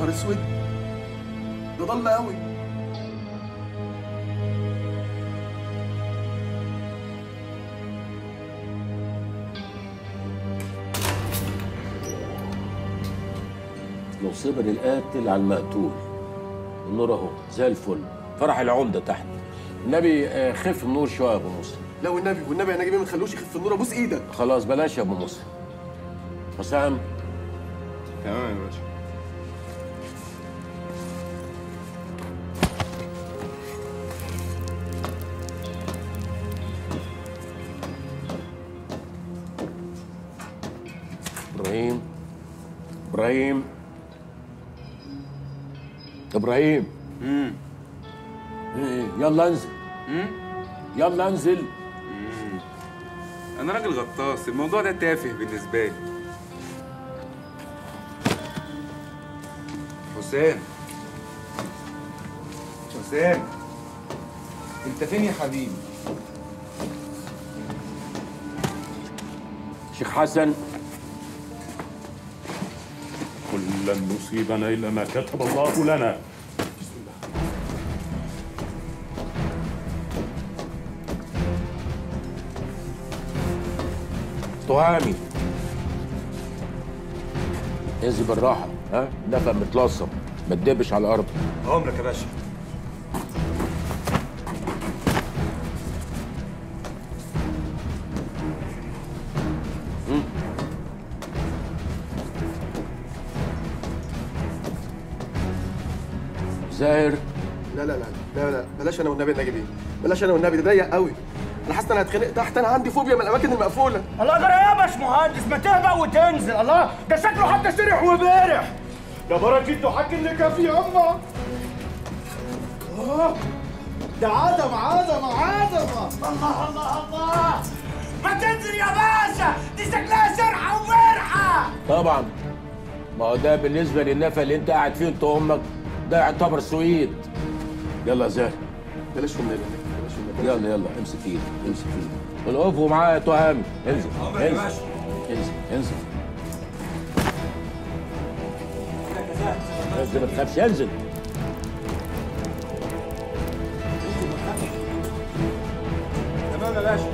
نهار اسود ده ضل قوي نصيبة للقاتل على المقتول النور اهو زي الفل فرح العمدة تحت النبي آه، خف النور شوية يا ابو موسى لا والنبي والنبي يا نجيب ما تخلوش يخف النور ابوس ايدك خلاص بلاش يا ابو موسى حسام تمام يا باشا ابراهيم ابراهيم ابراهيم امم إيه، يلا انزل امم يلا انزل انا راجل غطاس الموضوع ده تافه بالنسبه لي حسام حسام انت فين يا حبيبي شيخ حسن قل لن يصيبنا الا ما كتب الله لنا تهامي انزل بالراحة ها نفق متلصم ما تدبش على الأرض عمرك يا باشا زاهر لا لا لا لا لا بلاش انا والنبي يا نجيب بلاش انا والنبي ده ضيق قوي انا حاسس ان انا هتخنق تحت انا عندي فوبيا من الاماكن المقفوله الله جرى يا باشمهندس ما تهبق وتنزل الله ده شكله حتى سرح وبارح ده بركته حك اللي كافي ياما آه، ده عظمة عظمة عظمة الله الله الله ما تنزل يا باشا دي شكلها سرحه وبرحه طبعا ما هو ده بالنسبة للنفق اللي انت قاعد فيه انت وامك ده يعتبر سويد يلا يا زاهر بلاش والنبي بلاش والنبي يلا يلا امسك ايدي امسك ايدي القفوا معايا يا تهامي انزل انزل انزل انزل انزل ما تخافش انزل تمام يا باشا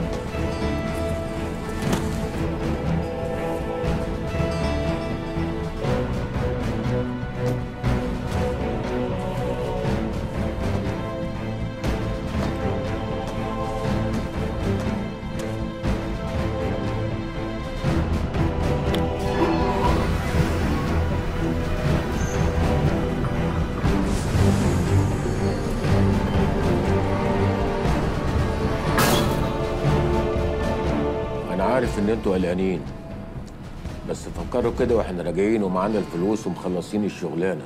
انا عارف ان انتوا قلقانين بس فكروا كده واحنا راجعين ومعانا الفلوس ومخلصين الشغلانه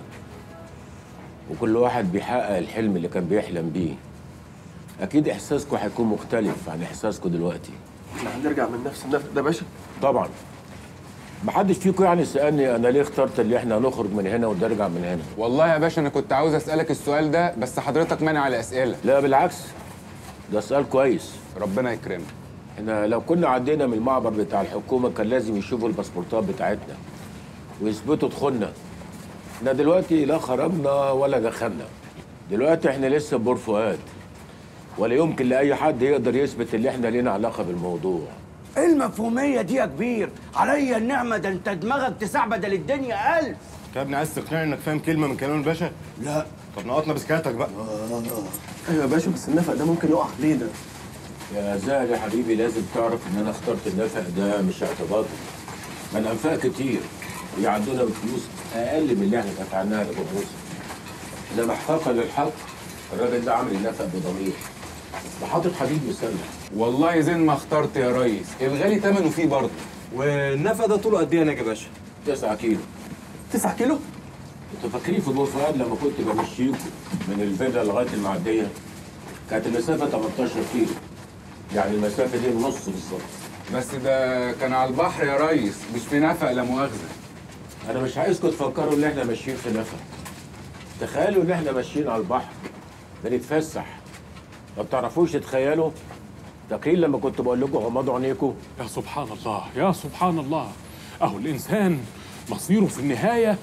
وكل واحد بيحقق الحلم اللي كان بيحلم بيه اكيد احساسكم هيكون مختلف عن احساسكم دلوقتي احنا هنرجع من نفس النفق ده يا باشا طبعا محدش فيكم يعني سالني انا ليه اخترت اللي احنا نخرج من هنا ونرجع من هنا والله يا باشا انا كنت عاوز اسالك السؤال ده بس حضرتك مانع على الاسئله لا بالعكس ده سؤال كويس ربنا يكرمك احنا لو كنا عدينا من المعبر بتاع الحكومه كان لازم يشوفوا الباسبورتات بتاعتنا ويثبتوا دخولنا احنا دلوقتي لا خرجنا ولا دخلنا دلوقتي احنا لسه بور فؤاد ولا يمكن لاي حد يقدر يثبت ان احنا لينا علاقه بالموضوع ايه المفهوميه دي يا كبير عليا النعمه ده انت دماغك تسع بدل الدنيا الف انت يا ابني عايز تقنعني انك فاهم كلمة من كلام الباشا؟ لا طب نقطنا بسكاتك بقى ايوه يا باشا بس النفق ده ممكن يقع علينا يا زاهر يا حبيبي لازم تعرف ان انا اخترت النفق ده مش اعتباطي ما الانفاق كتير ويعدونا بفلوس اقل من اللي احنا دفعناها لابو موسى انما احقاقا للحق الراجل ده عامل النفق بضمير ده حاطط حديد مسلح والله زين ما اخترت يا ريس الغالي تمنه فيه برضه والنفق ده طوله قد ايه يا ناجي باشا؟ 9 كيلو 9 كيلو انتوا فاكرين في بور فؤاد لما كنت بمشيكم من الفيلا لغايه المعديه كانت المسافه 18 كيلو يعني المسافه دي النص بالظبط بس ده كان على البحر يا ريس مش في نفق لا مؤاخذه انا مش عايزكم تفكروا ان احنا ماشيين في نفق تخيلوا ان احنا ماشيين على البحر بنتفسح ما بتعرفوش تتخيلوا فاكرين لما كنت بقول لكم غمضوا عينيكم يا سبحان الله يا سبحان الله اهو الانسان مصيره في النهايه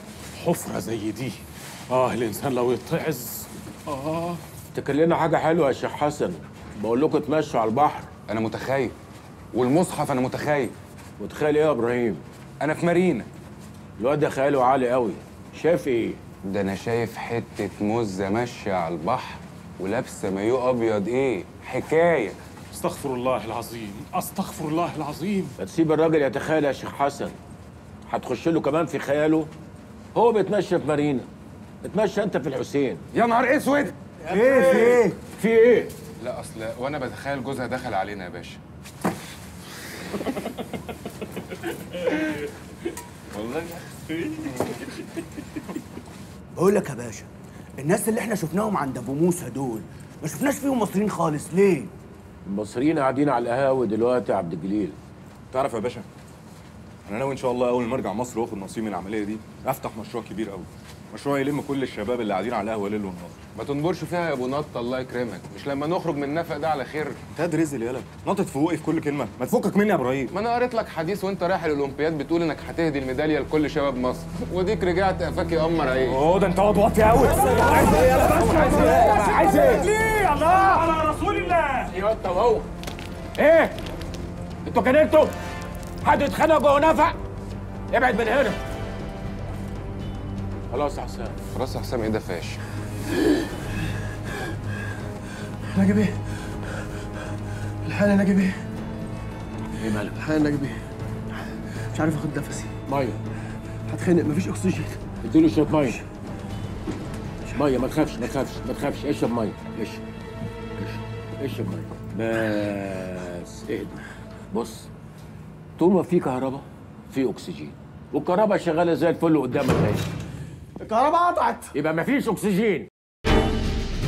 حفرة زي دي اه الانسان لو يتعظ اه تكلمنا حاجه حلوه يا شيخ حسن بقول لكم تمشوا على البحر انا متخيل والمصحف انا متخيل متخيل ايه يا ابراهيم انا في مارينا الواد ده خياله عالي قوي شايف ايه ده انا شايف حته مزه ماشيه على البحر ولابسه مايو ابيض ايه حكايه استغفر الله العظيم استغفر الله العظيم ما تسيب الراجل يتخيل يا شيخ حسن هتخش له كمان في خياله هو بيتمشى في مارينا اتمشى انت في الحسين يا نهار اسود ايه في ايه في ايه لا اصل وانا بتخيل جوزها دخل علينا يا باشا والله بقول لك يا باشا الناس اللي احنا شفناهم عند ابو موسى دول ما شفناش فيهم مصريين خالص ليه؟ المصريين قاعدين على القهاوي دلوقتي يا عبد الجليل تعرف يا باشا انا ناوي ان شاء الله اول ما ارجع مصر واخد نصيب من العمليه دي افتح مشروع كبير قوي مشروع يلم كل الشباب اللي قاعدين على القهوه ليل ونهار ما تنبرش فيها يا ابو نط الله يكرمك مش لما نخرج من النفق ده على خير انت رزل يالا نطت فوقي في كل كلمه ما تفكك مني يا ابراهيم ما انا قريت لك حديث وانت رايح الاولمبياد بتقول انك هتهدي الميداليه لكل شباب مصر وديك رجعت قفاك يقمر عيش اوه ده انت واد واطي قوي عايز ايه يالا بس عايز ايه عايز ايه ليه الله على رسول الله ايوه انت وهو ايه انتوا كنتوا حد اتخانق جوه نفق ابعد من هنا خلاص يا حسام راس حسام ايه ده فاش نجيب ايه؟ الحالة نجيب ايه؟ ايه مالك الحالة نجيب ايه؟ مش عارف اخد نفسي ميه هتخنق مفيش اكسجين اديله شويه ميه ميه ما تخافش ما تخافش ما تخافش اشرب ميه اشرب اشرب اشرب ميه بس اهدي بص طول ما في كهرباء في اكسجين والكهرباء شغاله زي الفل قدامك اهي الكهرباء قطعت يبقى ما فيش اكسجين